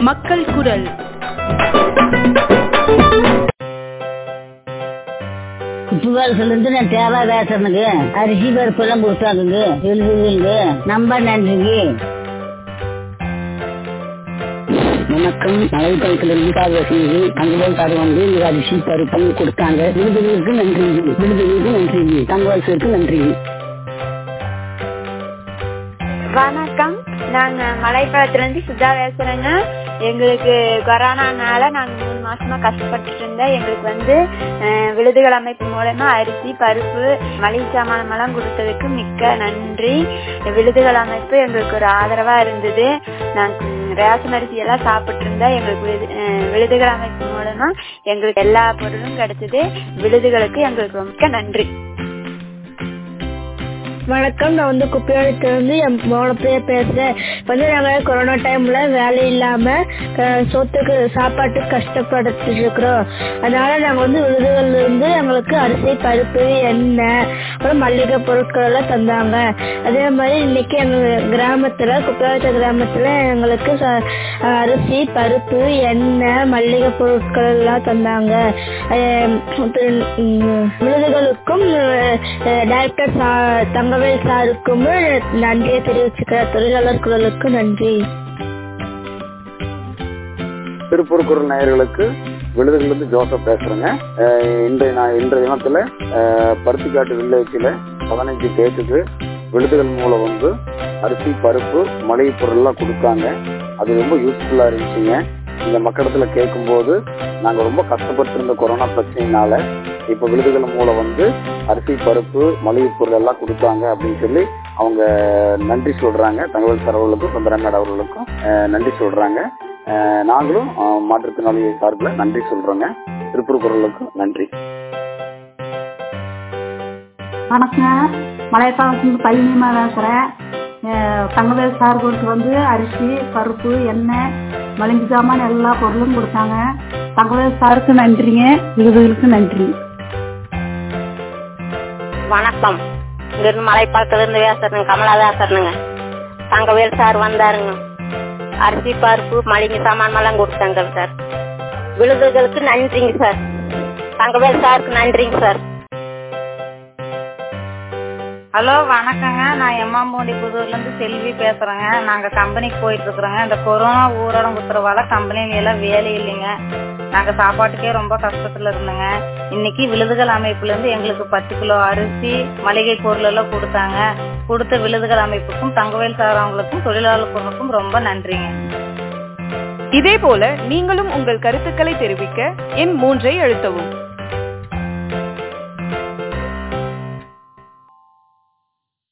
மக்கள் குரல் புகழ்களிருந்து நான் தேவா பேசுறேனுங்க அரிசி பருப்பு எல்லாம் கொடுத்தாங்க எழுதுங்க ரொம்ப நன்றிங்க வணக்கம் மலைப்பாளத்திலிருந்து காவலசிங்க தங்கவேல் சார் வந்து இந்த அரிசி பருப்பு கொடுத்தாங்க விருதுகளுக்கு நன்றிங்க விருதுகளுக்கு நன்றிங்க தங்கவாசருக்கு நன்றிங்க வணக்கம் நாங்க மலைப்பாளத்துல இருந்து சுதா பேசுறேங்க எங்களுக்கு கொரோனானால நாங்க மூணு மாசமா கஷ்டப்பட்டுட்டு இருந்தோம் எங்களுக்கு வந்து அஹ், விழுதுகள் அமைப்பு மூலமா அரிசி பருப்பு மளிகை சாமானம் எல்லாம் கொடுத்ததுக்கு மிக்க நன்றி விழுதுகள் அமைப்பு எங்களுக்கு ஒரு ஆதரவா இருந்தது நாங்க ரேஷன் அரிசி எல்லாம் சாப்பிட்டு இருந்தா எங்களுக்கு விழுது- அஹ், விழுதுகள் அமைப்பு மூலமா எங்களுக்கு எல்லா பொருளும் கிடைச்சது விழுதுகளுக்கு எங்களுக்கு மிக்க நன்றி வணக்கம் நான் வந்து குப்பையோடத்துல இருந்து என் மோன பேர் பேசுறேன் வந்து நாங்க கொரோனா டைம்ல வேலை இல்லாம அஹ், சொத்துக்கு சாப்பாட்டுக்கு கஷ்டப்பட்டு இருக்கிறோம் அதனால நாங்க வந்து விருதுகள்ல இருந்து எங்களுக்கு அரிசி பருப்பு எண்ணெய் அப்புறம் மல்லிகை பொருட்கள் எல்லாம் தந்தாங்க அதே மாதிரி இன்னைக்கு எங்க கிராமத்துல குப்பையோட்ட கிராமத்துல எங்களுக்கு ச- அரிசி பருப்பு எண்ணெய் மல்லிகை பொருட்கள் எல்லாம் தந்தாங்க அஹ், உம், விருதுகளுக்கும் அஹ், டைரக்டர் சா- தங்கவேல் சாருக்கும் நன்றியை தெரிவிச்சுக்கிற தொழிலாளர் குரலுக்கு நன்றி திருப்பூர் குரல் நேயர்களுக்கு விழுதுகளிலிருந்து ஜோசப் பேசுறேங்க அஹ் இன்றைய நான் இன்றைய தினத்துல அஹ், பருத்திக்காட்டு வில்லேஜில் பதினஞ்சு பேத்துக்கு விழுதுகள் மூலம் வந்து அரிசி பருப்பு மளிகை பொருள் எல்லாம் கொடுத்தாங்க அது ரொம்ப யூஸ்ஃபுல்லா இருந்துச்சுங்க இந்த மக்களிடத்துல கேட்கும்போது நாங்க ரொம்ப கஷ்டப்பட்டு இருந்த கொரோனா பிரச்சனையினால இப்ப விழுதுகள் மூலம் வந்து அரிசி பருப்பு மளிகை பொருள் எல்லாம் கொடுத்தாங்க அப்படின்னு சொல்லி அவங்க நன்றி சொல்றாங்க தகவல் சார் அவர்களுக்கும் சுந்தரமேட் அவர்களுக்கும் அஹ், நன்றி சொல்றாங்க அஹ், நாங்களும் அஹ், மாற்றுத்திறனாளி சார்பில் நன்றி சொல்றோங்க திருப்பூர் குரலுக்கு நன்றி வணக்கம் மலைப்பாளத்துலேருந்து பையனியமா பேசுகிறேன் தங்கவேல் சார் கொடுத்து வந்து அரிசி பருப்பு எண்ணெய் மளிகை சாமான் எல்லா பொருளும் கொடுத்தாங்க தங்கவேல் சாருக்கு நன்றிங்க விருதுகளுக்கு நன்றி வணக்கம் இங்கிருந்து மலைப்பாளத்துல இருந்து பேசுறேங்க கமலா பேசுறேங்க தங்கவேல் சார் வந்தாருங்க அரிசி பருப்பு மளிகை சாமான் எல்லாம் கொடுத்தாங்க சார் விழுதுகளுக்கு நன்றிங்க சார் தங்கவேல் சாருக்கு நன்றிங்க சார் ஹலோ வணக்கங்க நான் எம்மாம்பூண்டி புதூர்ல இருந்து செல்வி பேசுறேங்க நாங்க கம்பெனிக்கு போயிட்டு இருக்கிறோங்க இந்த கொரோனா ஊரடங்கு உத்தரவால கம்பெனில எல்லாம் வேலை இல்லைங்க நாங்க சாப்பாட்டுக்கே ரொம்ப கஷ்டத்துல இருந்தோங்க இன்னைக்கு விழுதுகள் அமைப்புல இருந்து எங்களுக்கு பத்து கிலோ அரிசி மளிகை பொருள் எல்லாம் கொடுத்தாங்க கொடுத்த விழுதுகள் அமைப்புக்கும் தங்கவேல் சார் அவங்களுக்கும் தொழிலாளர் குழுக்கும் ரொம்ப நன்றிங்க இதே போல நீங்களும் உங்கள் கருத்துக்களை தெரிவிக்க எண் மூன்றை அழுத்தவும்